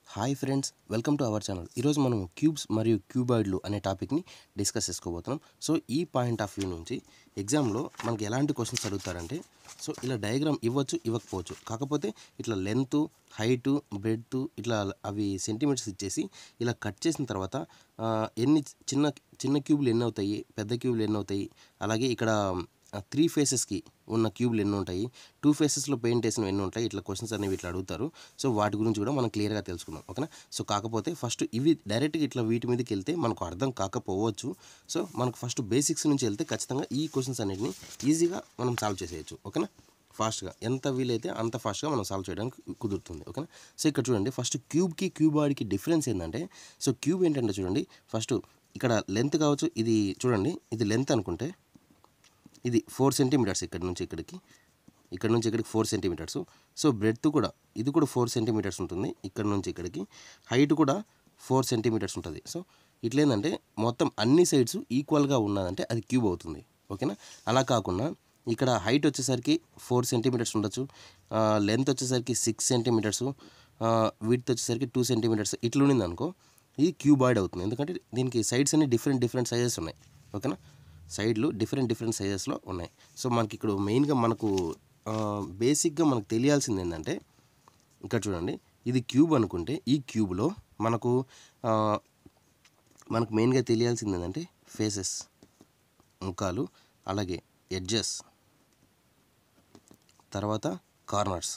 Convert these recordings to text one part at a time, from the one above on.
hi friends welcome to our channel ఈరోజు మనం cubes మరియు క్యూబాయిడ్లు అనే టాపిక్ని డిస్కస్ చేసుకోబోతున్నాం సో ఈ పాయింట్ ఆఫ్ వ్యూ నుంచి ఎగ్జామ్లో మనకి ఎలాంటి క్వశ్చన్స్ అడుగుతారంటే సో ఇలా డయాగ్రామ్ ఇవ్వచ్చు ఇవ్వకపోవచ్చు కాకపోతే ఇట్లా లెంత్ హైటు బ్రెడ్త్ ఇట్లా అవి సెంటీమీటర్స్ ఇచ్చేసి ఇలా కట్ చేసిన తర్వాత ఆ, ఎన్ని చిన్న చిన్న క్యూబ్లు ఎన్ని అవుతాయి పెద్ద క్యూబ్లు ఎన్ని అవుతాయి అలాగే ఇక్కడ త్రీ ఫేసెస్కి ఉన్న క్యూబ్లు ఎన్ని ఉంటాయి టూ ఫేసెస్లో పెయింట్ వేసిన ఎన్ని ఉంటాయి ఇట్లా క్వశ్చన్స్ అనేవి ఇట్లా అడుగుతారు సో వాటి గురించి కూడా మనం క్లియర్గా తెలుసుకుందాం ఓకేనా సో కాకపోతే ఫస్ట్ ఇవి డైరెక్ట్గా ఇట్లా వీటి మీదకి వెళ్తే మనకు అర్థం కాకపోవచ్చు సో మనకు ఫస్ట్ బేసిక్స్ నుంచి వెళ్తే ఖచ్చితంగా ఈ క్వశ్చన్స్ అన్నిటిని ఈజీగా మనం సాల్వ్ చేసేయచ్చు ఓకేనా ఫాస్ట్గా ఎంత వీలైతే అంత ఫాస్ట్గా మనం సాల్వ్ చేయడానికి కుదురుతుంది ఓకేనా సో ఇక్కడ చూడండి ఫస్ట్ క్యూబ్కి క్యూబాయిడ్కి డిఫరెన్స్ ఏంటంటే సో క్యూబ్ ఏంటంటే చూడండి ఫస్ట్ ఇక్కడ లెంత్ కావచ్చు ఇది చూడండి ఇది లెంత్ అనుకుంటే ఇది ఫోర్ సెంటీమీటర్స్ ఇక్కడ నుంచి ఇక్కడికి ఇక్కడ నుంచి ఇక్కడికి ఫోర్ సెంటీమీటర్స్ సో బ్రెడ్త్ కూడా ఇది కూడా ఫోర్ సెంటీమీటర్స్ ఉంటుంది ఇక్కడ నుంచి ఇక్కడికి హైట్ కూడా ఫోర్ సెంటీమీటర్స్ ఉంటుంది సో ఇట్లేందంటే మొత్తం అన్ని సైడ్స్ ఈక్వల్గా ఉన్నదంటే అది క్యూబ్ అవుతుంది ఓకేనా అలా కాకుండా ఇక్కడ హైట్ వచ్చేసరికి ఫోర్ సెంటీమీటర్స్ ఉండొచ్చు లెంత్ వచ్చేసరికి సిక్స్ సెంటీమీటర్స్ విడ్త్ వచ్చేసరికి టూ సెంటీమీటర్స్ ఇట్లా ఉండింది అనుకో ఇది క్యూబాయిడ్ అవుతుంది ఎందుకంటే దీనికి సైడ్స్ అన్ని డిఫరెంట్ డిఫరెంట్ సైజెస్ ఉన్నాయి ఓకేనా సైడ్లు డిఫరెంట్ డిఫరెంట్ సైజెస్లో ఉన్నాయి సో మనకి ఇక్కడ మెయిన్గా మనకు బేసిక్గా మనకు తెలియాల్సింది ఏంటంటే ఇక్కడ చూడండి ఇది క్యూబ్ అనుకుంటే ఈ క్యూబ్లో మనకు ఆ, మనకు మెయిన్గా తెలియాల్సింది ఏంటంటే ఫేసెస్ ముఖాలు అలాగే ఎడ్జెస్ తర్వాత కార్నర్స్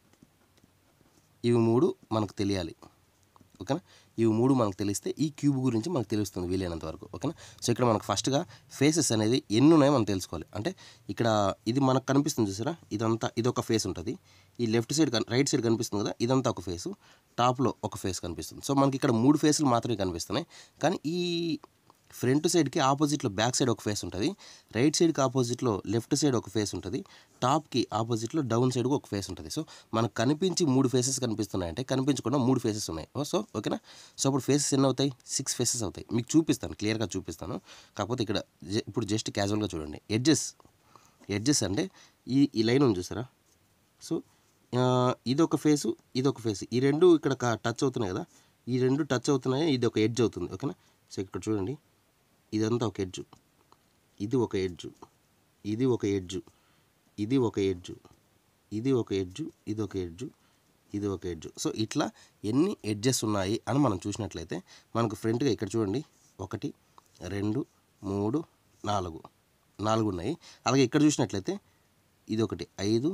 ఇవి మూడు మనకు తెలియాలి ఓకేనా ఇవి మూడు మనకు తెలిస్తే ఈ క్యూబ్ గురించి మనకు తెలుస్తుంది వీలైనంత వరకు ఓకేనా సో ఇక్కడ మనకు ఫస్ట్గా ఫేసెస్ అనేది ఎన్ని ఉన్నాయో మనం తెలుసుకోవాలి అంటే ఇక్కడ ఇది మనకు కనిపిస్తుంది చూసారా ఇదంతా ఇది ఒక ఫేస్ ఉంటుంది ఈ లెఫ్ట్ సైడ్ కన్- రైట్ సైడ్ కనిపిస్తుంది కదా ఇదంతా ఒక ఫేసు టాప్లో ఒక ఫేస్ కనిపిస్తుంది సో మనకి ఇక్కడ మూడు ఫేసులు మాత్రమే కనిపిస్తున్నాయి కానీ ఈ ఫ్రంట్ సైడ్కి ఆపోజిట్లో బ్యాక్ సైడ్ ఒక ఫేస్ ఉంటుంది రైట్ సైడ్కి ఆపోజిట్లో లెఫ్ట్ సైడ్ ఒక ఫేస్ ఉంటుంది టాప్కి ఆపోజిట్లో డౌన్ సైడ్కి ఒక ఫేస్ ఉంటుంది సో మనకు కనిపించి మూడు ఫేసెస్ కనిపిస్తున్నాయంటే కనిపించకుండా మూడు ఫేసెస్ ఉన్నాయి ఓ, సో ఓకేనా సో అప్పుడు ఫేసెస్ ఎన్ని అవుతాయి సిక్స్ ఫేసెస్ అవుతాయి మీకు చూపిస్తాను క్లియర్గా చూపిస్తాను కాకపోతే ఇక్కడ జ- ఇప్పుడు జస్ట్ క్యాజువల్గా చూడండి ఎడ్జెస్ ఎడ్జెస్ అంటే ఈ ఈ లైన్ ఉంది చూసారా సో ఆ, ఇదొక ఫేసు ఇదొక ఫేస్ ఈ రెండు ఇక్కడ టచ్ అవుతున్నాయి కదా ఈ రెండు టచ్ అవుతున్నాయి ఇది ఒక ఎడ్జ్ అవుతుంది ఓకేనా సో ఇక్కడ చూడండి ఇదంతా ఒక ఎడ్జ్ ఇది ఒక ఎడ్జ్ ఇది ఒక ఎడ్జ్ ఇది ఒక ఎడ్జ్ ఇది ఒక ఎడ్జ్ ఇది ఒక ఎడ్జ్ ఇది ఒక ఎడ్జ్ సో ఇట్లా ఎన్ని ఎడ్జెస్ ఉన్నాయి అని మనం చూసినట్లయితే మనకు ఫ్రంట్గా ఇక్కడ చూడండి ఒకటి రెండు మూడు నాలుగు నాలుగు ఉన్నాయి అలాగే ఇక్కడ చూసినట్లయితే ఇది ఒకటి ఐదు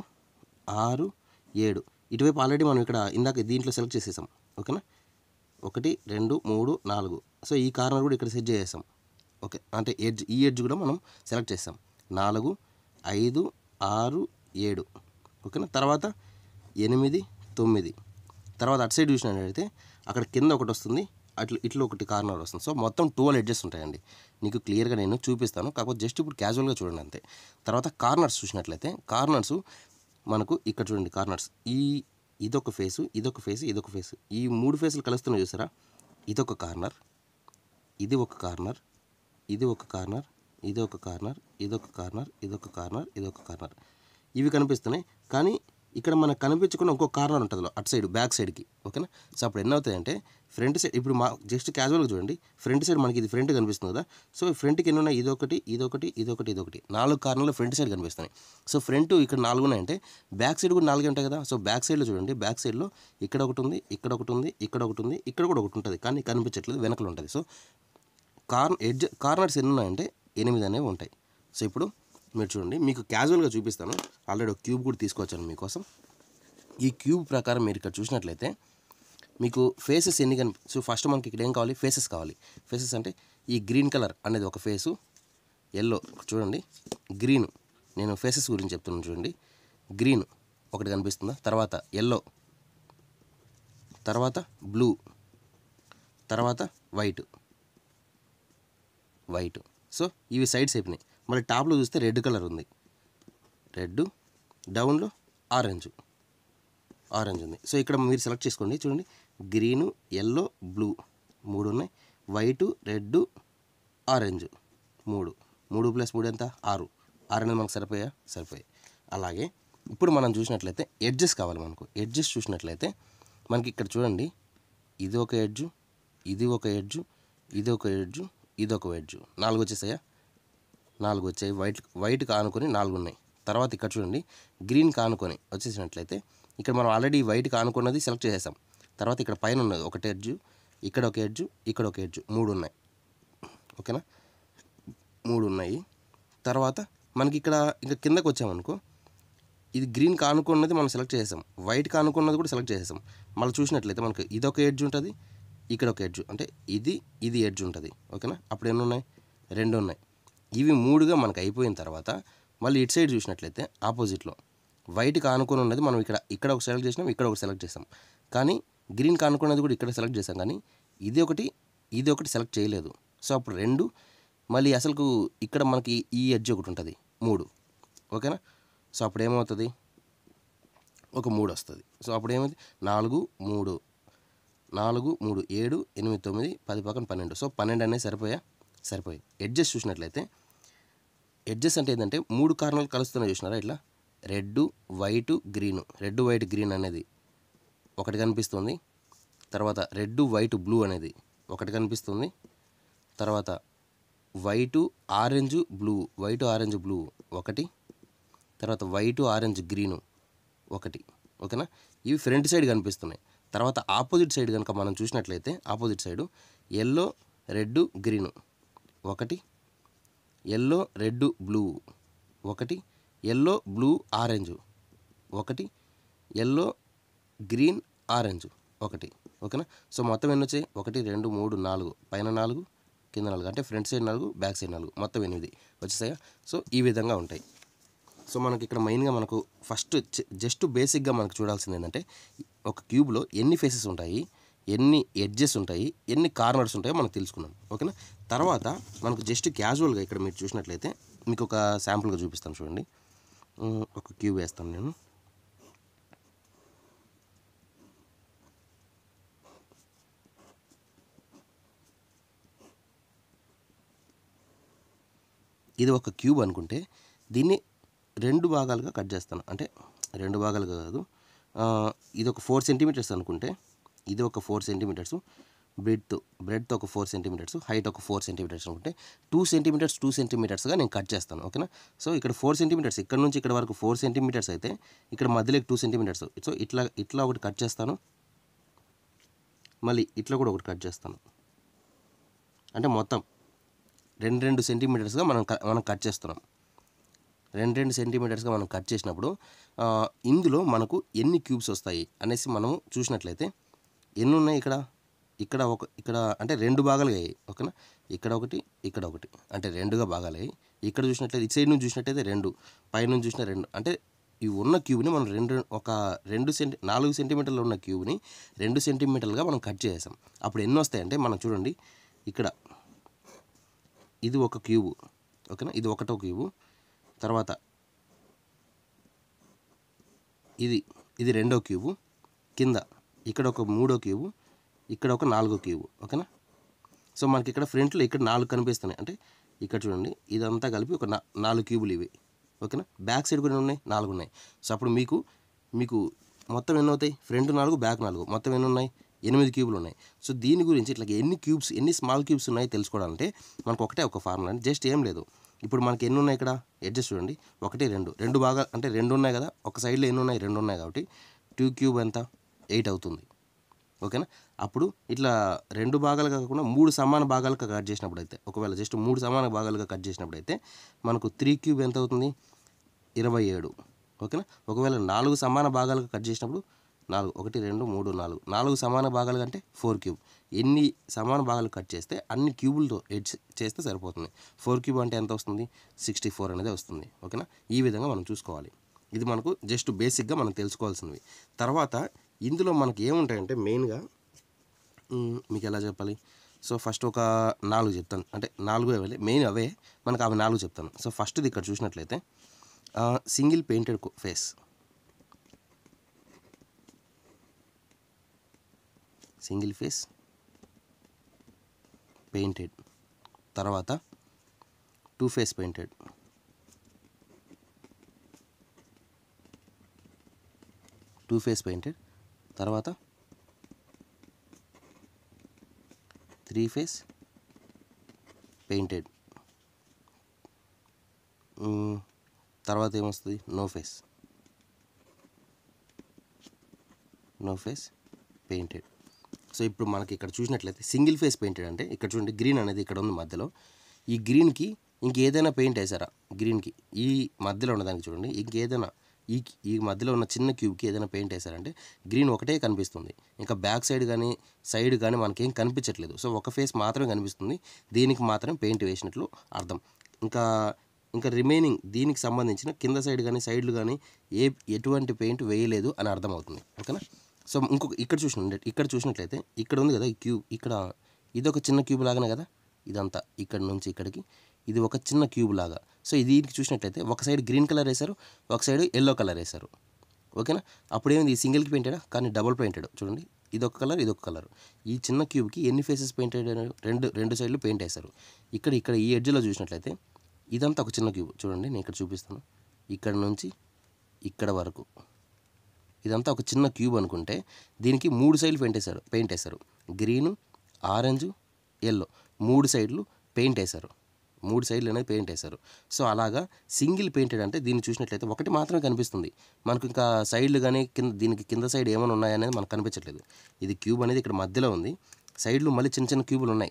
ఆరు ఏడు ఇటువైపు ఆల్రెడీ మనం ఇక్కడ ఇందాక దీంట్లో సెలెక్ట్ చేసేసాం ఓకేనా ఒకటి రెండు మూడు నాలుగు సో ఈ కార్నర్ కూడా ఇక్కడ సెట్ చేసేసాం ఓకే అంటే ఎడ్జ్ ఈ ఎడ్జ్ కూడా మనం సెలెక్ట్ చేస్తాం నాలుగు ఐదు ఆరు ఏడు ఓకేనా తర్వాత ఎనిమిది తొమ్మిది తర్వాత అటు సైడ్ చూసినట్లయితే అక్కడ కింద ఒకటి వస్తుంది అట్లా ఇట్లా ఒకటి కార్నర్ వస్తుంది సో మొత్తం ట్వెల్వ్ ఎడ్జెస్ ఉంటాయండి నీకు క్లియర్గా నేను చూపిస్తాను కాకపోతే జస్ట్ ఇప్పుడు క్యాజువల్గా చూడండి అంతే తర్వాత కార్నర్స్ చూసినట్లయితే కార్నర్స్ మనకు ఇక్కడ చూడండి కార్నర్స్ ఈ ఇదొక ఫేసు ఇదొక ఫేస్ ఇదొక ఫేస్ ఈ మూడు ఫేసులు కలుస్తున్నాయి చూసారా ఇదొక కార్నర్ ఇది ఒక కార్నర్ ఇది ఒక కార్నర్ ఇది ఒక కార్నర్ ఇదొక కార్నర్ ఇదొక కార్నర్ ఇదొక కార్నర్ ఇవి కనిపిస్తున్నాయి కానీ ఇక్కడ మనకు కనిపించకుండా ఇంకో కార్నర్ ఉంటుంది అటు సైడ్ బ్యాక్ సైడ్కి ఓకేనా సో అప్పుడు ఎన్ని అవుతాయంటే ఫ్రంట్ సైడ్ ఇప్పుడు మా జస్ట్ క్యాజువల్గా చూడండి ఫ్రంట్ సైడ్ మనకి ఇది ఫ్రంట్ కనిపిస్తుంది కదా సో ఫ్రంట్కి ఎన్ని ఉన్నాయి ఇదొకటి ఇదొకటి ఇదొకటి ఇదొకటి నాలుగు కార్నర్లు ఫ్రంట్ సైడ్ కనిపిస్తున్నాయి సో ఫ్రంట్ ఇక్కడ నాలుగు ఉన్నాయంటే బ్యాక్ సైడ్ కూడా నాలుగే ఉంటాయి కదా సో బ్యాక్ సైడ్లో చూడండి బ్యాక్ సైడ్లో ఇక్కడ ఒకటి ఉంది ఇక్కడ ఒకటి ఉంది ఇక్కడ ఒకటి ఉంది ఇక్కడ కూడా ఒకటి ఉంటుంది కానీ కనిపించట్లేదు వెనకలు ఉంటుంది సో కార్న్ ఎడ్జ్ కార్నర్స్ ఎన్ని ఉన్నాయంటే ఎనిమిది అనేవి ఉంటాయి సో ఇప్పుడు మీరు చూడండి మీకు క్యాజువల్గా చూపిస్తాను ఆల్రెడీ ఒక క్యూబ్ కూడా తీసుకొచ్చాను మీకోసం ఈ క్యూబ్ ప్రకారం మీరు ఇక్కడ చూసినట్లయితే మీకు ఫేసెస్ ఎన్ని కనిపి సో ఫస్ట్ మనకి ఇక్కడ ఏం కావాలి ఫేసెస్ కావాలి ఫేసెస్ అంటే ఈ గ్రీన్ కలర్ అనేది ఒక ఫేసు ఎల్లో చూడండి గ్రీన్ నేను ఫేసెస్ గురించి చెప్తున్నాను చూడండి గ్రీన్ ఒకటి కనిపిస్తుందా తర్వాత ఎల్లో తర్వాత బ్లూ తర్వాత వైట్ వైట్ సో ఇవి సైడ్స్ అయిపోయినాయి మళ్ళీ టాప్లో చూస్తే రెడ్ కలర్ ఉంది రెడ్ డౌన్లో ఆరెంజ్ ఆరెంజ్ ఉంది సో ఇక్కడ మీరు సెలెక్ట్ చేసుకోండి చూడండి గ్రీను ఎల్లో బ్లూ మూడు ఉన్నాయి వైటు రెడ్ ఆరెంజ్ మూడు మూడు ప్లస్ మూడు ఎంత ఆరు ఆరు అనేది మనకు సరిపోయా సరిపోయాయి అలాగే ఇప్పుడు మనం చూసినట్లయితే ఎడ్జెస్ కావాలి మనకు ఎడ్జెస్ చూసినట్లయితే మనకి ఇక్కడ చూడండి ఇది ఒక ఎడ్జు ఇది ఒక ఎడ్జు ఇది ఒక ఎడ్జు ఇది ఒక ఎడ్జు నాలుగు వచ్చేసాయా నాలుగు వచ్చాయి వైట్ వైట్ కానుకొని నాలుగు ఉన్నాయి తర్వాత ఇక్కడ చూడండి గ్రీన్ కానుకొని వచ్చేసినట్లయితే ఇక్కడ మనం ఆల్రెడీ వైట్ కానుకున్నది సెలెక్ట్ చేసేసాం తర్వాత ఇక్కడ పైన ఉన్నది ఒకటి ఎడ్జు ఇక్కడ ఒక ఎడ్జు ఇక్కడ ఒక ఎడ్జు మూడు ఉన్నాయి ఓకేనా మూడు ఉన్నాయి తర్వాత మనకి ఇక్కడ ఇంకా కిందకు వచ్చామనుకో ఇది గ్రీన్ కానుకున్నది మనం సెలెక్ట్ చేసాం వైట్ కానుకున్నది కూడా సెలెక్ట్ చేసేసాం మళ్ళీ చూసినట్లయితే మనకి ఇది ఒక ఎడ్జ్ ఉంటుంది ఇక్కడ ఒక ఎడ్జ్ అంటే ఇది ఇది ఎడ్జ్ ఉంటుంది ఓకేనా అప్పుడు ఎన్ని ఉన్నాయి రెండు ఉన్నాయి ఇవి మూడుగా మనకు అయిపోయిన తర్వాత మళ్ళీ ఇటు సైడ్ చూసినట్లయితే ఆపోజిట్లో వైట్ కానుకొని ఉన్నది మనం ఇక్కడ ఇక్కడ ఒక సెలెక్ట్ చేసినాం ఇక్కడ ఒక సెలెక్ట్ చేసాం కానీ గ్రీన్ కానుకున్నది కూడా ఇక్కడ సెలెక్ట్ చేసాం కానీ ఇది ఒకటి ఇది ఒకటి సెలెక్ట్ చేయలేదు సో అప్పుడు రెండు మళ్ళీ అసలుకు ఇక్కడ మనకి ఈ ఎడ్జ్ ఒకటి ఉంటుంది మూడు ఓకేనా సో అప్పుడు ఏమవుతుంది ఒక మూడు వస్తుంది సో అప్పుడు ఏమైంది నాలుగు మూడు నాలుగు మూడు ఏడు ఎనిమిది తొమ్మిది పది పక్కన పన్నెండు సో పన్నెండు అనేది సరిపోయా సరిపోయి ఎడ్జెస్ చూసినట్లయితే ఎడ్జెస్ అంటే ఏంటంటే మూడు కారణాలు కలుస్తున్నాయి చూసినారా ఇట్లా red white green red white green అనేది ఒకటి కనిపిస్తుంది తర్వాత రెడ్ వైట్ బ్లూ అనేది ఒకటి కనిపిస్తుంది తర్వాత white orange blue white orange blue ఒకటి తర్వాత వైట్ ఆరెంజ్ గ్రీను ఒకటి ఓకేనా ఇవి ఫ్రంట్ సైడ్ కనిపిస్తున్నాయి తర్వాత ఆపోజిట్ సైడ్ కనుక మనం చూసినట్లయితే opposite side yellow red green ఒకటి ఎల్లో రెడ్ బ్లూ ఒకటి ఎల్లో బ్లూ ఆరెంజ్ ఒకటి ఎల్లో గ్రీన్ ఆరెంజ్ ఒకటి ఓకేనా సో మొత్తం ఎన్ని వచ్చాయి ఒకటి రెండు మూడు నాలుగు పైన నాలుగు కింద నాలుగు అంటే ఫ్రంట్ సైడ్ నాలుగు బ్యాక్ సైడ్ నాలుగు మొత్తం ఎనిమిది వచ్చేసాయా సో ఈ విధంగా ఉంటాయి సో మనకి ఇక్కడ మెయిన్గా మనకు ఫస్ట్ జస్ట్ బేసిక్గా మనకు చూడాల్సింది ఏంటంటే ఒక క్యూబ్లో ఎన్ని ఫేసెస్ ఉంటాయి ఎన్ని ఎడ్జెస్ ఉంటాయి ఎన్ని కార్నర్స్ ఉంటాయో మనం తెలుసుకున్నాం ఓకేనా తర్వాత మనకు జస్ట్ క్యాజువల్గా ఇక్కడ మీరు చూసినట్లయితే మీకు ఒక శాంపుల్గా చూపిస్తాను చూడండి ఉమ్, ఒక క్యూబ్ వేస్తాను నేను ఇది ఒక క్యూబ్ అనుకుంటే దీన్ని రెండు భాగాలుగా కట్ చేస్తాను అంటే రెండు భాగాలుగా కాదు ఆ, ఇది ఒక ఫోర్ సెంటీమీటర్స్ అనుకుంటే ఇది ఒక ఫోర్ సెంటీమీటర్స్ బ్రెడ్త్ బ్రెడ్త్ ఒక ఫోర్ సెంటీమీటర్స్ హైట్ ఒక ఫోర్ సెంటీమీటర్స్ అనుకుంటే టూ సెంటీమీటర్స్ టూ సెంటీమీటర్స్గా నేను కట్ చేస్తాను ఓకేనా సో ఇక్కడ ఫోర్ సెంటీమీటర్స్ ఇక్కడ నుంచి ఇక్కడ వరకు ఫోర్ సెంటీమీటర్స్ అయితే ఇక్కడ మధ్యలో టూ సెంటీమీటర్స్ సో ఇట్లా ఇట్లా ఒకటి కట్ చేస్తాను మళ్ళీ ఇట్లా కూడా ఒకటి కట్ చేస్తాను అంటే మొత్తం రెండు రెండు సెంటీమీటర్స్గా మనం క- మనం కట్ చేస్తున్నాం రెండు రెండు సెంటీమీటర్స్గా మనం కట్ చేసినప్పుడు ఆ, ఇందులో మనకు ఎన్ని క్యూబ్స్ వస్తాయి అనేసి మనము చూసినట్లయితే ఎన్ని ఉన్నాయి ఇక్కడ ఇక్కడ ఒక ఇక్కడ అంటే రెండు భాగాలుగా అయ్యాయి ఓకేనా ఇక్కడ ఒకటి ఇక్కడ ఒకటి అంటే రెండుగా భాగాలు అయ్యాయి ఇక్కడ చూసినట్లయితే ఇటు సైడ్ నుంచి చూసినట్లయితే రెండు పైనుంచి చూసిన రెండు అంటే ఈ ఉన్న క్యూబ్ని మనం రెండు ఒక రెండు సెంటి నాలుగు సెంటీమీటర్లు ఉన్న క్యూబ్ని రెండు సెంటీమీటర్లుగా మనం కట్ చేసాం అప్పుడు ఎన్ని వస్తాయంటే మనం చూడండి ఇక్కడ ఇది ఒక క్యూబు ఓకేనా ఇది ఒకటో క్యూబు తర్వాత ఇది ఇది రెండో క్యూబు కింద ఇక్కడ ఒక మూడో క్యూబు ఇక్కడ ఒక నాలుగో క్యూబు ఓకేనా సో మనకి ఇక్కడ ఫ్రంట్లో ఇక్కడ నాలుగు కనిపిస్తున్నాయి అంటే ఇక్కడ చూడండి ఇదంతా కలిపి ఒక నా- నాలుగు క్యూబులు ఇవి ఓకేనా బ్యాక్ సైడ్ కూడా ఉన్నాయి నాలుగు ఉన్నాయి సో అప్పుడు మీకు మీకు మొత్తం ఎన్ని అవుతాయి ఫ్రంట్ నాలుగు బ్యాక్ నాలుగు మొత్తం ఎన్ని ఉన్నాయి ఎనిమిది క్యూబులు ఉన్నాయి సో దీని గురించి ఇట్లా ఎన్ని క్యూబ్స్ ఎన్ని స్మాల్ క్యూబ్స్ ఉన్నాయి తెలుసుకోవాలంటే మనకు ఒకటే ఒక ఫార్ములా అంటే జస్ట్ ఏం లేదు ఇప్పుడు మనకి ఎన్ని ఉన్నాయి ఇక్కడ అడ్జస్ట్ చూడండి ఒకటి రెండు రెండు బాగా అంటే రెండు ఉన్నాయి కదా ఒక సైడ్లో ఎన్ని ఉన్నాయి రెండు ఉన్నాయి కాబట్టి టూ క్యూబ్ ఎంత ఎయిట్ అవుతుంది ఓకేనా అప్పుడు ఇట్లా రెండు భాగాలుగా కాకుండా మూడు సమాన భాగాలుగా కట్ చేసినప్పుడు అయితే ఒకవేళ జస్ట్ మూడు సమాన భాగాలుగా కట్ చేసినప్పుడు అయితే మనకు త్రీ క్యూబ్ ఎంత అవుతుంది ఇరవై ఏడు ఓకేనా ఒకవేళ నాలుగు సమాన భాగాలుగా కట్ చేసినప్పుడు నాలుగు ఒకటి రెండు మూడు నాలుగు నాలుగు సమాన భాగాలుగా అంటే ఫోర్ క్యూబ్ ఎన్ని సమాన భాగాలు కట్ చేస్తే అన్ని క్యూబులతో ఎడ్జ్ చేస్తే సరిపోతుంది ఫోర్ క్యూబ్ అంటే ఎంత వస్తుంది సిక్స్టీ ఫోర్ అనేది వస్తుంది ఓకేనా ఈ విధంగా మనం చూసుకోవాలి ఇది మనకు జస్ట్ బేసిక్గా మనం తెలుసుకోవాల్సినవి తర్వాత ఇందులో మనకి ఏముంటాయంటే మెయిన్గా మ్, మీకు ఎలా చెప్పాలి సో ఫస్ట్ ఒక నాలుగు చెప్తాను అంటే నాలుగు అవే మెయిన్ అవే మనకు అవి నాలుగు చెప్తాను సో ఫస్ట్ది ఇక్కడ చూసినట్లయితే single painted face single face painted తర్వాత two face painted two face painted తర్వాత త్రీ ఫేస్ పెయింటెడ్ తర్వాత ఏమొస్తుంది no face no face painted so ఇప్పుడు మనకి ఇక్కడ చూసినట్లయితే సింగిల్ ఫేస్ పెయింటెడ్ అంటే ఇక్కడ చూడండి గ్రీన్ అనేది ఇక్కడ ఉంది మధ్యలో ఈ గ్రీన్కి ఇంకేదైనా పెయింట్ వేసారా గ్రీన్కి ఈ మధ్యలో ఉన్నదానికి చూడండి ఇంకేదైనా ఈ ఈ మధ్యలో ఉన్న చిన్న క్యూబ్కి ఏదైనా పెయింట్ వేసారంటే గ్రీన్ ఒకటే కనిపిస్తుంది ఇంకా బ్యాక్ సైడ్ కానీ సైడ్ కానీ మనకేం కనిపించట్లేదు సో ఒక ఫేస్ మాత్రమే కనిపిస్తుంది దీనికి మాత్రం పెయింట్ వేసినట్లు అర్థం ఇంకా ఇంకా రిమైనింగ్ దీనికి సంబంధించిన కింద సైడ్ కానీ సైడ్లు కానీ ఏ ఎటువంటి పెయింట్ వేయలేదు అని అర్థమవుతుంది ఓకేనా సో ఇంకొక ఇక్కడ చూసిన ఇక్కడ చూసినట్లయితే ఇక్కడ ఉంది కదా ఈ క్యూబ్ ఇక్కడ ఇది ఒక చిన్న క్యూబ్ లాగానే కదా ఇదంతా ఇక్కడ నుంచి ఇక్కడికి ఇది ఒక చిన్న క్యూబ్ లాగా సో ఇది చూసినట్లయితే ఒక సైడ్ గ్రీన్ కలర్ వేశారు ఒక సైడ్ ఎల్లో కలర్ వేశారు ఓకేనా అప్పుడు ఏమైంది ఈ సింగిల్కి పెయింటెడా కానీ డబుల్ పెయింటెడ్ చూడండి ఇది ఒక కలర్ ఇది ఒక కలర్ ఈ చిన్న క్యూబ్కి ఎన్ని ఫేసెస్ పెయింటెడ్ రెండు రెండు సైడ్లు పెయింట్ వేశారు ఇక్కడ ఇక్కడ ఈ ఎడ్జ్లో చూసినట్లయితే ఇదంతా ఒక చిన్న క్యూబ్ చూడండి నేను ఇక్కడ చూపిస్తాను ఇక్కడ నుంచి ఇక్కడ వరకు ఇదంతా ఒక చిన్న క్యూబ్ అనుకుంటే దీనికి మూడు సైడ్లు పెయింట్ వేశారు పెయింట్ వేశారు గ్రీను ఆరెంజ్ ఎల్లో మూడు సైడ్లు పెయింట్ వేశారు మూడు సైడ్లు అనేది పెయింట్ వేశారు సో అలాగా సింగిల్ పెయింటెడ్ అంటే దీన్ని చూసినట్లయితే ఒకటి మాత్రమే కనిపిస్తుంది మనకు ఇంకా సైడ్లు కానీ కింద దీనికి కింద సైడ్ ఏమైనా ఉన్నాయనేది మనకు కనిపించట్లేదు ఇది క్యూబ్ అనేది ఇక్కడ మధ్యలో ఉంది సైడ్లు మళ్ళీ చిన్న చిన్న క్యూబులు ఉన్నాయి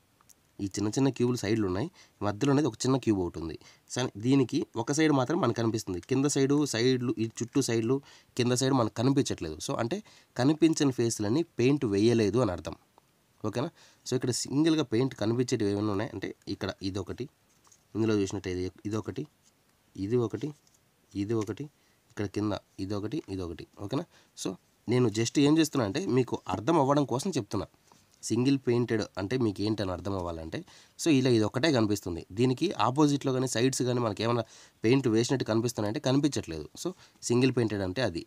ఈ చిన్న చిన్న క్యూబులు సైడ్లు ఉన్నాయి మధ్యలో అనేది ఒక చిన్న క్యూబ్ ఒకటి ఉంది సరే దీనికి ఒక సైడ్ మాత్రం మనకు కనిపిస్తుంది కింద సైడు సైడ్లు ఈ చుట్టూ సైడ్లు కింద సైడ్ మనకు కనిపించట్లేదు సో అంటే కనిపించని ఫేస్లని పెయింట్ వేయలేదు అని అర్థం ఓకేనా సో ఇక్కడ సింగిల్గా పెయింట్ కనిపించేటివి ఏమైనా ఉన్నాయి అంటే ఇక్కడ ఇది ఒకటి ఇందులో చూసినట్టు ఇది ఇది ఒకటి ఇది ఒకటి ఇది ఒకటి ఇక్కడ కింద ఇది ఒకటి ఇది ఒకటి ఓకేనా సో నేను జస్ట్ ఏం చేస్తున్నా అంటే మీకు అర్థం అవ్వడం కోసం చెప్తున్నా సింగిల్ పెయింటెడ్ అంటే మీకు ఏంటని అర్థం అవ్వాలంటే సో ఇలా ఇది ఒకటే కనిపిస్తుంది దీనికి ఆపోజిట్లో కానీ సైడ్స్ కానీ మనకి ఏమైనా పెయింట్ వేసినట్టు కనిపిస్తున్నాయంటే కనిపించట్లేదు సో సింగిల్ పెయింటెడ్ అంటే అది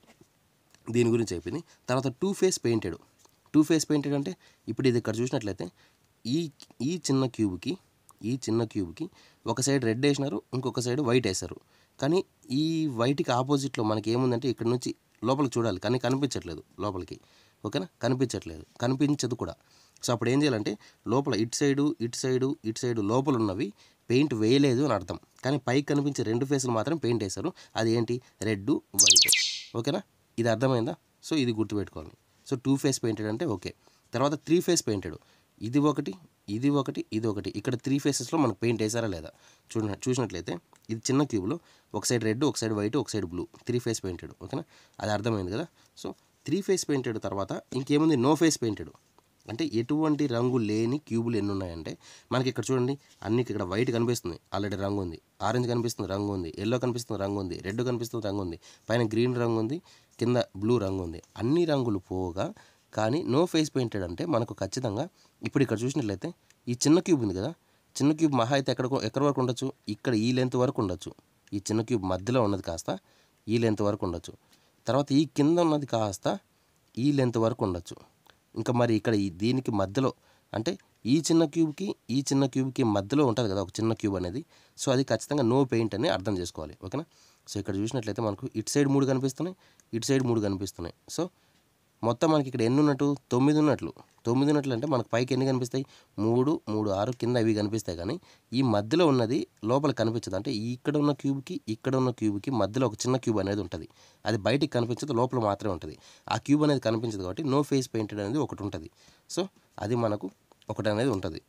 దీని గురించి అయిపోయింది తర్వాత two face painted two face painted అంటే ఇప్పుడు ఇది ఇక్కడ చూసినట్లయితే ఈ ఈ చిన్న క్యూబ్కి ఈ చిన్న క్యూబ్కి ఒక సైడ్ రెడ్ వేసినారు ఇంకొక సైడ్ వైట్ వేశారు కానీ ఈ వైట్కి ఆపోజిట్లో మనకి ఏముందంటే ఇక్కడ నుంచి లోపలికి చూడాలి కానీ కనిపించట్లేదు లోపలికి ఓకేనా కనిపించట్లేదు కనిపించదు కూడా సో అప్పుడు ఏం చేయాలంటే లోపల ఇటు సైడు ఇటు సైడు ఇటు సైడు లోపల ఉన్నవి పెయింట్ వేయలేదు అని అర్థం కానీ పైకి కనిపించే రెండు ఫేసులు మాత్రం పెయింట్ వేశారు అది ఏంటి రెడ్ వైట్ ఓకేనా ఇది అర్థమైందా సో ఇది గుర్తుపెట్టుకోవాలి సో టూ ఫేస్ పెయింటెడ్ అంటే ఓకే తర్వాత త్రీ ఫేస్ పెయింటెడ్ ఇది ఒకటి ఇది ఒకటి ఇది ఒకటి ఇక్కడ త్రీ ఫేసెస్లో మనకు పెయింట్ వేసారా లేదా చూడ చూసినట్లయితే ఇది చిన్న క్యూబ్లో ఒక సైడ్ రెడ్ ఒక సైడ్ వైట్ ఒక side blue three face painted ఓకేనా అది అర్థమైంది కదా సో త్రీ ఫేస్ పెయింటెడ్ తర్వాత ఇంకేముంది నో ఫేస్ పెయింటెడ్ అంటే ఎటువంటి రంగు లేని క్యూబులు ఎన్ని ఉన్నాయంటే మనకి ఇక్కడ చూడండి అన్ని ఇక్కడ వైట్ కనిపిస్తుంది ఆల్రెడీ రంగు ఉంది ఆరెంజ్ కనిపిస్తుంది రంగు ఉంది ఎల్లో కనిపిస్తుంది రంగు ఉంది రెడ్ కనిపిస్తుంది రంగు ఉంది పైన గ్రీన్ రంగు ఉంది కింద బ్లూ రంగు ఉంది అన్ని రంగులు పోగా కానీ నో ఫేస్ పెయింటెడ్ అంటే మనకు ఖచ్చితంగా ఇప్పుడు ఇక్కడ చూసినట్లయితే ఈ చిన్న క్యూబ్ ఉంది కదా చిన్న క్యూబ్ మహా అయితే ఎక్కడ ఎక్కడి వరకు ఉండొచ్చు ఇక్కడ ఈ లెంత్ వరకు ఉండొచ్చు ఈ చిన్న క్యూబ్ మధ్యలో ఉన్నది కాస్త ఈ లెంత్ వరకు ఉండొచ్చు తర్వాత ఈ కింద ఉన్నది కాస్త ఈ లెంత్ వరకు ఉండొచ్చు ఇంకా మరి ఇక్కడ ఈ దీనికి మధ్యలో అంటే ఈ చిన్న క్యూబ్కి ఈ చిన్న క్యూబ్కి మధ్యలో ఉంటుంది కదా ఒక చిన్న క్యూబ్ అనేది సో అది ఖచ్చితంగా నో పెయింట్ అని అర్థం చేసుకోవాలి ఓకేనా సో ఇక్కడ చూసినట్లయితే మనకు ఇటు సైడ్ మూడు కనిపిస్తున్నాయి ఇటు సైడ్ మూడు కనిపిస్తున్నాయి సో మొత్తం మనకి ఇక్కడ ఎన్ని ఉన్నట్టు తొమ్మిది ఉన్నట్లు తొమ్మిది ఉన్నట్లు అంటే మనకు పైకి ఎన్ని కనిపిస్తాయి మూడు మూడు ఆరు కింద ఇవి కనిపిస్తాయి కానీ ఈ మధ్యలో ఉన్నది లోపల కనిపించదు అంటే ఇక్కడ ఉన్న క్యూబ్కి ఇక్కడ ఉన్న క్యూబ్కి మధ్యలో ఒక చిన్న క్యూబ్ అనేది ఉంటుంది అది బయటికి కనిపించదు లోపల మాత్రమే ఉంటుంది ఆ క్యూబ్ అనేది కనిపించదు కాబట్టి నో ఫేస్ పెయింటెడ్ అనేది ఒకటి ఉంటుంది సో అది మనకు ఒకటి అనేది ఉంటుంది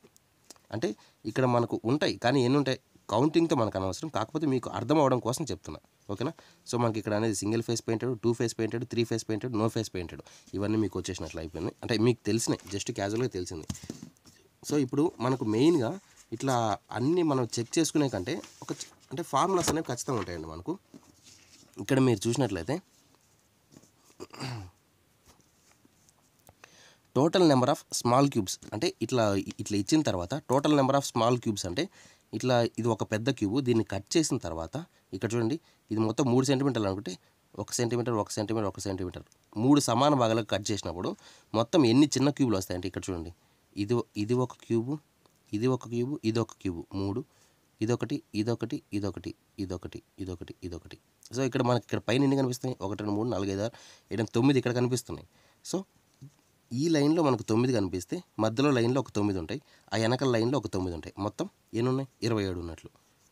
అంటే ఇక్కడ మనకు ఉంటాయి కానీ ఎన్ని ఉంటాయి కౌంటింగ్తో మనకు అనవసరం కాకపోతే మీకు అర్థం అవడం కోసం చెప్తున్నా ఓకేనా సో మనకి ఇక్కడ అనేది single face painted two face painted three face painted no face painted ఇవన్నీ మీకు వచ్చేసినట్లు అయిపోయింది అంటే మీకు తెలిసినాయి జస్ట్ క్యాజువల్గా తెలిసింది సో ఇప్పుడు మనకు మెయిన్గా ఇట్లా అన్నీ మనం చెక్ చేసుకునే కంటే ఒక చ- అంటే ఫార్ములాస్ అనేవి ఖచ్చితంగా ఉంటాయండి మనకు ఇక్కడ మీరు చూసినట్లయితే total number of small cubes అంటే ఇట్లా ఇట్లా ఇచ్చిన తర్వాత total number of small cubes అంటే ఇట్లా ఇది ఒక పెద్ద క్యూబ్ దీన్ని కట్ చేసిన తర్వాత ఇక్కడ చూడండి ఇది మొత్తం మూడు సెంటీమీటర్లు అనుకుంటే ఒక సెంటీమీటర్ ఒక సెంటీమీటర్ ఒక సెంటీమీటర్ మూడు సమాన భాగాలకు కట్ చేసినప్పుడు మొత్తం ఎన్ని చిన్న క్యూబ్లు వస్తాయంటే ఇక్కడ చూడండి ఇది ఇది ఒక క్యూబు ఇది ఒక క్యూబు ఇది ఒక క్యూబు మూడు ఇదొకటి ఇదొకటి ఇదొకటి ఇదొకటి ఇదొకటి ఇదొకటి సో ఇక్కడ మనకి ఇక్కడ పైన ఎన్ని కనిపిస్తాయి ఒకటి రెండు మూడు నాలుగు ఐదు ఆరు ఏడు తొమ్మిది ఇక్కడ కనిపిస్తున్నాయి సో ఈ లైన్లో మనకు తొమ్మిది కనిపిస్తే మధ్యలో లైన్లో ఒక తొమ్మిది ఉంటాయి ఆ వెనకల లైన్లో ఒక తొమ్మిది ఉంటాయి మొత్తం ఎన్ని ఉన్నాయి ఇరవై ఏడు ఉన్నట్లు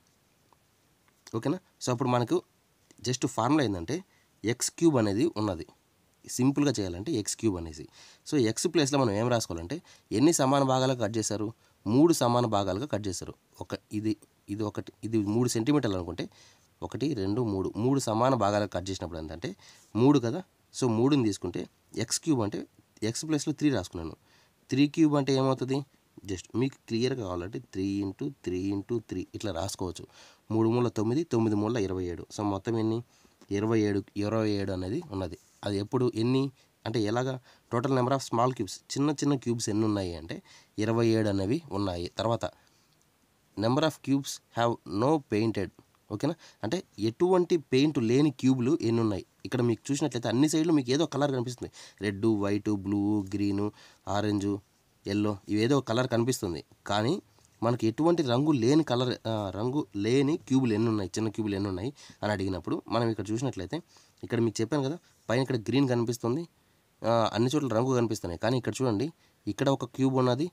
ఓకేనా సో అప్పుడు మనకు జస్ట్ ఫార్ములా ఏంటంటే ఎక్స్ క్యూబ్ అనేది ఉన్నది సింపుల్గా చేయాలంటే ఎక్స్ క్యూబ్ అనేసి సో ఎక్స్ ప్లేస్లో మనం ఏం రాసుకోవాలంటే ఎన్ని సమాన భాగాలుగా కట్ చేశారు మూడు సమాన భాగాలుగా కట్ చేశారు ఒక ఇది ఇది ఒకటి ఇది మూడు సెంటీమీటర్లు అనుకుంటే ఒకటి రెండు మూడు మూడు సమాన భాగాలుగా కట్ చేసినప్పుడు ఏంటంటే మూడు కదా సో మూడుని తీసుకుంటే ఎక్స్ క్యూబ్ అంటే ఎక్స్ ప్లస్లో త్రీ రాసుకున్నాను త్రీ క్యూబ్ అంటే ఏమవుతుంది జస్ట్ మీకు క్లియర్గా కావాలంటే three into three into three ఇట్లా రాసుకోవచ్చు మూడు మూల తొమ్మిది తొమ్మిది మూల ఇరవై ఏడు సో మొత్తం ఎన్ని ఇరవై ఏడు ఇరవై ఏడు అనేది ఉన్నది అది ఎప్పుడు ఎన్ని అంటే ఎలాగా total number of small cubes చిన్న చిన్న క్యూబ్స్ ఎన్ని ఉన్నాయి అంటే ఇరవై ఏడు అనేవి ఉన్నాయి తర్వాత number of cubes have no painted ఓకేనా అంటే ఎటువంటి పెయింట్ లేని క్యూబ్లు ఎన్ని ఉన్నాయి ఇక్కడ మీకు చూసినట్లయితే అన్ని సైడ్లు మీకు ఏదో కలర్ కనిపిస్తుంది red white blue green orange yellow ఇవి ఏదో కలర్ కనిపిస్తుంది కానీ మనకి ఎటువంటి రంగు లేని కలర్ ఆ, రంగు లేని క్యూబులు ఎన్ని ఉన్నాయి చిన్న క్యూబులు ఎన్ని ఉన్నాయి అని అడిగినప్పుడు మనం ఇక్కడ చూసినట్లయితే ఇక్కడ మీకు చెప్పాను కదా పైన ఇక్కడ గ్రీన్ కనిపిస్తుంది ఆ, అన్ని చోట్ల రంగు కనిపిస్తున్నాయి కానీ ఇక్కడ చూడండి ఇక్కడ ఒక క్యూబ్ ఉన్నది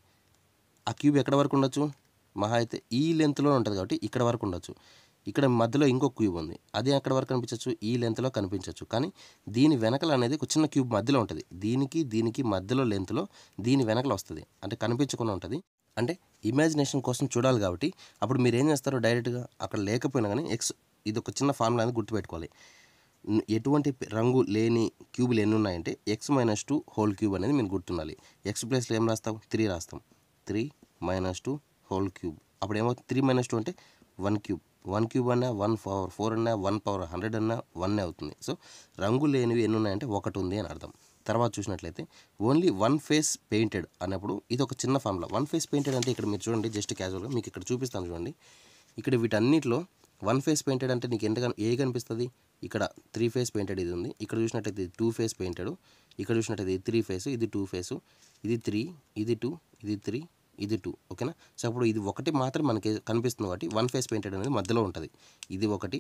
ఆ క్యూబ్ ఎక్కడ వరకు ఉండొచ్చు మహా అయితే ఈ లెంత్లో ఉంటుంది కాబట్టి ఇక్కడ వరకు ఉండొచ్చు ఇక్కడ మధ్యలో ఇంకో క్యూబ్ ఉంది అది ఎక్కడ వరకు కనిపించవచ్చు ఈ లెంత్లో కనిపించవచ్చు కానీ దీని వెనకల అనేది ఒక చిన్న క్యూబ్ మధ్యలో ఉంటుంది దీనికి దీనికి మధ్యలో లెంత్లో దీని వెనకల వస్తుంది అంటే కనిపించకుండా ఉంటుంది అంటే ఇమాజినేషన్ కోసం చూడాలి కాబట్టి అప్పుడు మీరు ఏం చేస్తారు డైరెక్ట్గా అక్కడ లేకపోయినా కానీ ఎక్స్ ఇది ఒక చిన్న ఫార్ములా అనేది గుర్తుపెట్టుకోవాలి న్- ఎటువంటి పె- రంగు లేని క్యూబులు ఎన్ని ఉన్నాయంటే x minus two whole cube అనేది మీరు గుర్తుండాలి ఎక్స్ ప్లేస్లో ఏం రాస్తాం త్రీ రాస్తాం three minus two whole cube అప్పుడు ఏమవుతుంది త్రీ మైనస్ టూ అంటే వన్ క్యూబ్ వన్ క్యూబ్ అన్నా వన్ పవర్ ఫోర్ అన్నా వన్ పవర్ హండ్రెడ్ అన్నా వన్ అవుతుంది సో రంగు లేనివి ఎన్ని ఉన్నాయంటే ఒకటి ఉంది అని అర్థం తర్వాత చూసినట్లయితే ఓన్లీ వన్ ఫేస్ పెయింటెడ్ అన్నప్పుడు ఇది ఒక చిన్న ఫార్ములా వన్ ఫేస్ పెయింటెడ్ అంటే ఇక్కడ మీరు చూడండి జస్ట్ క్యాజువల్గా మీకు ఇక్కడ చూపిస్తాను చూడండి ఇక్కడ వీటన్నిటిలో వన్ ఫేస్ పెయింటెడ్ అంటే నీకు ఎంత కన్- ఏ కనిపిస్తుంది ఇక్కడ త్రీ ఫేస్ పెయింటెడ్ ఇది ఉంది ఇక్కడ చూసినట్టయితే ఇది టూ ఫేస్ పెయింటెడ్ ఇక్కడ చూసినట్టయితే ఇది త్రీ ఫేస్ ఇది టూ ఫేస్ ఇది త్రీ ఇది టూ ఇది త్రీ ఇది టూ ఓకేనా సో అప్పుడు ఇది ఒకటి మాత్రం మనకి కనిపిస్తుంది కాబట్టి వన్ ఫేస్ పెయింటెడ్ అనేది మధ్యలో ఉంటుంది ఇది ఒకటి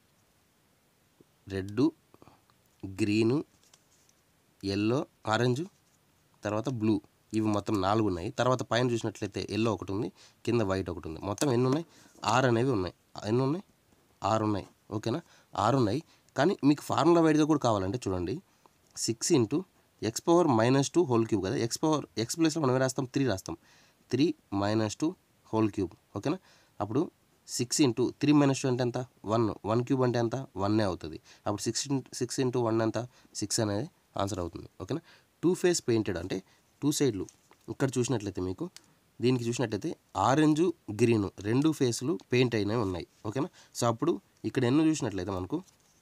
రెడ్ గ్రీను ఎల్లో ఆరెంజ్ తర్వాత బ్లూ ఇవి మొత్తం నాలుగు ఉన్నాయి తర్వాత పైన చూసినట్లయితే ఎల్లో ఒకటి ఉంది కింద వైట్ ఒకటి ఉంది మొత్తం ఎన్ని ఉన్నాయి ఆరు అనేవి ఉన్నాయి ఎన్ని ఉన్నాయి ఆరు ఉన్నాయి ఓకేనా ఆరు ఉన్నాయి కానీ మీకు ఫార్ములా వైడ్గా కూడా కావాలంటే చూడండి six into x power minus two whole cube కదా ఎక్స్ పవర్ ఎక్స్ ప్లేస్లో మనం ఏం రాస్తాం త్రీ రాస్తాం three minus two whole cube ఓకేనా అప్పుడు six into three minus two అంటే ఎంత వన్ వన్ క్యూబ్ అంటే ఎంత వన్నే అవుతుంది అప్పుడు సిక్స్ సిక్స్ ఇంటూ వన్ ఎంత సిక్స్ అనేది ఆన్సర్ అవుతుంది ఓకేనా టూ ఫేస్ పెయింటెడ్ అంటే టూ సైడ్లు ఇక్కడ చూసినట్లయితే మీకు దీనికి చూసినట్లయితే ఆరెంజ్ గ్రీన్ రెండు ఫేస్లు పెయింట్ అయినవి ఉన్నాయి ఓకేనా సో అప్పుడు ఇక్కడ ఎన్నో చూసినట్లయితే మనకు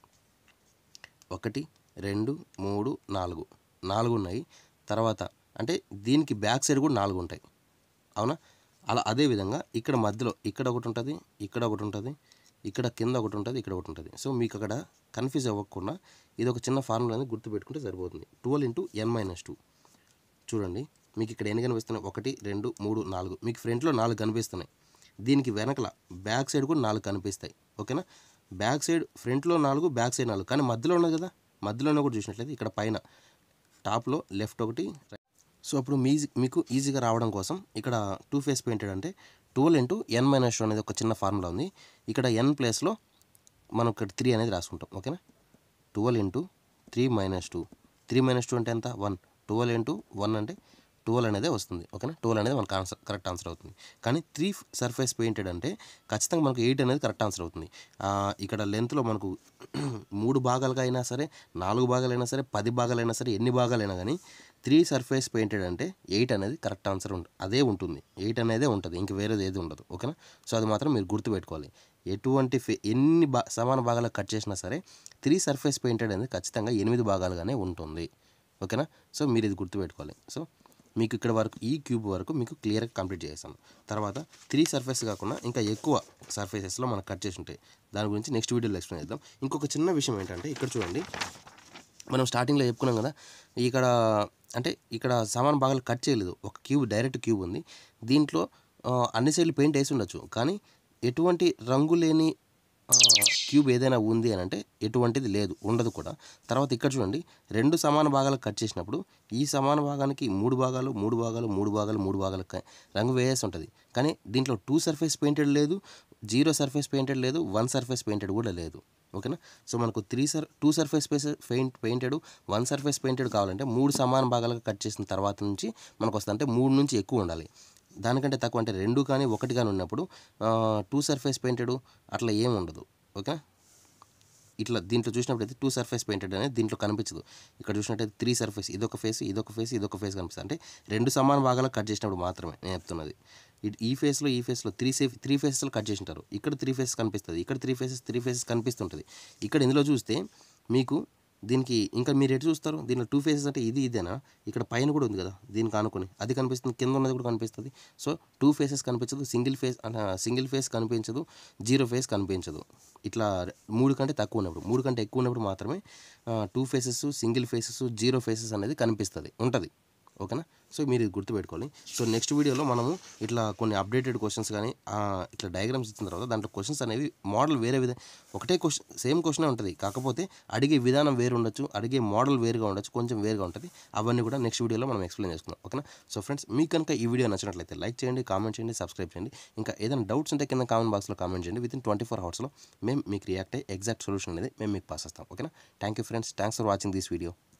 ఒకటి రెండు మూడు నాలుగు నాలుగు ఉన్నాయి తర్వాత అంటే దీనికి బ్యాక్ సైడ్ కూడా నాలుగు ఉంటాయి అవునా అలా అదే విధంగా ఇక్కడ మధ్యలో ఇక్కడ ఒకటి ఉంటుంది ఇక్కడ ఒకటి ఉంటుంది ఇక్కడ కింద ఒకటి ఉంటుంది ఇక్కడ ఒకటి ఉంటుంది సో మీకు అక్కడ కన్ఫ్యూజ్ అవ్వకుండా ఇది ఒక చిన్న ఫార్ములా అనేది గుర్తుపెట్టుకుంటే సరిపోతుంది twelve into n minus two చూడండి మీకు ఇక్కడ ఎన్ని కనిపిస్తున్నాయి ఒకటి రెండు మూడు నాలుగు మీకు ఫ్రంట్లో నాలుగు కనిపిస్తున్నాయి దీనికి వెనకల బ్యాక్ సైడ్ కూడా నాలుగు కనిపిస్తాయి ఓకేనా బ్యాక్ సైడ్ ఫ్రంట్లో నాలుగు బ్యాక్ సైడ్ నాలుగు కానీ మధ్యలో ఉన్నది కదా మధ్యలోనే కూడా చూసినట్లయితే ఇక్కడ పైన టాప్లో లెఫ్ట్ ఒకటి రైట్ సో అప్పుడు మీ మీకు ఈజీగా రావడం కోసం ఇక్కడ టూ ఫేస్ పెయింటెడ్ అంటే twelve into n minus two అనేది ఒక చిన్న ఫార్ములా ఉంది ఇక్కడ ఎన్ ప్లేస్లో మనం ఇక్కడ త్రీ అనేది రాసుకుంటాం ఓకేనా twelve into three minus two three minus two అంటే ఎంత వన్ ట్వెల్వ్ ఇంటూ వన్ అంటే ట్వెల్వ్ అనేది వస్తుంది ఓకేనా ట్వెల్వ్ అనేది మనకు ఆన్సర్ కరెక్ట్ ఆన్సర్ అవుతుంది కానీ త్రీ సర్ఫేస్ పెయింటెడ్ అంటే ఖచ్చితంగా మనకు ఎయిట్ అనేది కరెక్ట్ ఆన్సర్ అవుతుంది ఆ, ఇక్కడ లెంత్లో మనకు మూడు భాగాలుగా అయినా సరే నాలుగు భాగాలైనా సరే పది భాగాలైనా సరే ఎన్ని భాగాలైనా కానీ త్రీ సర్ఫేస్ పెయింటెడ్ అంటే ఎయిట్ అనేది కరెక్ట్ ఆన్సర్ ఉంటుంది అదే ఉంటుంది ఎయిట్ అనేదే ఉంటుంది ఇంక వేరేది ఏది ఉండదు ఓకేనా సో అది మాత్రం మీరు గుర్తుపెట్టుకోవాలి ఎటువంటి ఫే ఎన్ని బా సమాన భాగాలకు కట్ చేసినా సరే త్రీ సర్ఫేస్ పెయింటెడ్ అనేది ఖచ్చితంగా ఎనిమిది భాగాలుగానే ఉంటుంది ఓకేనా సో మీరు ఇది గుర్తుపెట్టుకోవాలి సో మీకు ఇక్కడ వరకు ఈ క్యూబ్ వరకు మీకు క్లియర్గా కంప్లీట్ చేసాము తర్వాత త్రీ సర్ఫేస్ కాకుండా ఇంకా ఎక్కువ సర్ఫేసెస్లో మనకు కట్ చేసి ఉంటాయి దాని గురించి నెక్స్ట్ వీడియోలో ఎక్స్ప్లెయిన్ చేద్దాం ఇంకొక చిన్న విషయం ఏంటంటే ఇక్కడ చూడండి మనం స్టార్టింగ్లో చెప్పుకున్నాం కదా ఇక్కడ అంటే ఇక్కడ సామాన్ భాగాలు కట్ చేయలేదు ఒక క్యూబ్ డైరెక్ట్ క్యూబ్ ఉంది దీంట్లో ఆ, అన్ని సైడ్లు పెయింట్ వేసి ఉండొచ్చు కానీ ఎటువంటి రంగు లేని క్యూబ్ ఏదైనా ఉంది అని అంటే ఎటువంటిది లేదు ఉండదు కూడా తర్వాత ఇక్కడ చూడండి రెండు సమాన భాగాలు కట్ చేసినప్పుడు ఈ సమాన భాగానికి మూడు భాగాలు మూడు భాగాలు మూడు భాగాలు మూడు భాగాలు క- రంగు వేయాల్సి ఉంటుంది కానీ దీంట్లో టూ సర్ఫేస్ పెయింటెడ్ లేదు జీరో సర్ఫేస్ పెయింటెడ్ లేదు వన్ సర్ఫేస్ పెయింటెడ్ కూడా లేదు ఓకేనా సో మనకు త్రీ సర్ two surface paint painted one surface painted కావాలంటే మూడు సమాన భాగాలుగా కట్ చేసిన తర్వాత నుంచి మనకు వస్తుంది అంటే మూడు నుంచి ఎక్కువ ఉండాలి దానికంటే తక్కువ అంటే రెండు కానీ ఒకటి కానీ ఉన్నప్పుడు టూ సర్ఫేస్ పెయింటెడ్ అట్లా ఏమి ఉండదు ఓకే ఇట్లా దీంట్లో చూసినప్పుడైతే టూ సర్ఫేస్ పెయింటెడ్ అనేది దీంట్లో కనిపించదు ఇక్కడ చూసినట్టయితే త్రీ సర్ఫేస్ ఇదొక ఫేస్ ఇదొక ఫేస్ ఇదొక ఫేస్ కనిపిస్తుంది అంటే రెండు సమాన భాగాలు కట్ చేసినప్పుడు మాత్రమే నేను చెప్తున్నది ఇట్- ఈ ఫేస్లో ఈ ఫేస్లో త్రీ సేఫ్ త్రీ ఫేసెస్లో కట్ చేసింటారు ఇక్కడ త్రీ ఫేసెస్ కనిపిస్తుంది ఇక్కడ త్రీ ఫేసెస్ త్రీ ఫేసెస్ కనిపిస్తుంటుంది ఇక్కడ ఇందులో చూస్తే మీకు దీనికి ఇంకా మీరు ఎటు చూస్తారు దీనిలో టూ ఫేసెస్ అంటే ఇది ఇదేనా ఇక్కడ పైన కూడా ఉంది కదా దీనికి ఆనుకొని అది కనిపిస్తుంది కింద ఉన్నది కూడా కనిపిస్తుంది సో టూ ఫేసెస్ కనిపించదు సింగిల్ ఫేస్ సింగిల్ ఫేస్ కనిపించదు జీరో ఫేస్ కనిపించదు ఇట్లా మూడు కంటే తక్కువ ఉన్నప్పుడు మూడు కంటే ఎక్కువ ఉన్నప్పుడు మాత్రమే two faces single faces zero faces అనేది కనిపిస్తుంది ఉంటుంది ఓకేనా సో మీరు ఇది గుర్తుపెట్టుకోవాలి సో నెక్స్ట్ వీడియోలో మనము ఇట్లా కొన్ని అప్డేటెడ్ క్వశ్చన్స్ కానీ ఆ, ఇట్లా డయాగ్రామ్స్ ఇచ్చిన తర్వాత దాంట్లో క్వశ్చన్స్ అనేవి మోడల్ వేరే విధంగా ఒకటే క్వశ్చన్ సేమ్ క్వశ్చన్ ఉంటుంది కాకపోతే అడిగే విధానం వేరు ఉండొచ్చు అడిగే మోడల్ వేరుగా ఉండొచ్చు కొంచెం వేరుగా ఉంటుంది అవన్నీ కూడా నెక్స్ట్ వీడియోలో మనం ఎక్స్ప్లెయిన్ చేసుకుందాం ఓకేనా సో ఫ్రెండ్స్ మీకు కనుక ఈ వీడియో నచ్చినట్లయితే లైక్ చేయండి కామెంట్ చేయండి సబ్స్క్రైబ్ చేయండి ఇంకా ఏదైనా డౌట్స్ ఉంటే కింద కామెంట్ బాక్స్లో కామెంట్ చేయండి విత్ ఇన్ ట్వంటీ ఫోర్ అవర్స్లో మేము మీకు రియాక్ట్ అయ్యి ఎగ్జాక్ట్ సొల్యూషన్ అనేది మేము మీకు పాస్ చేస్తాం ఓకేనా thank you friends thanks for watching this video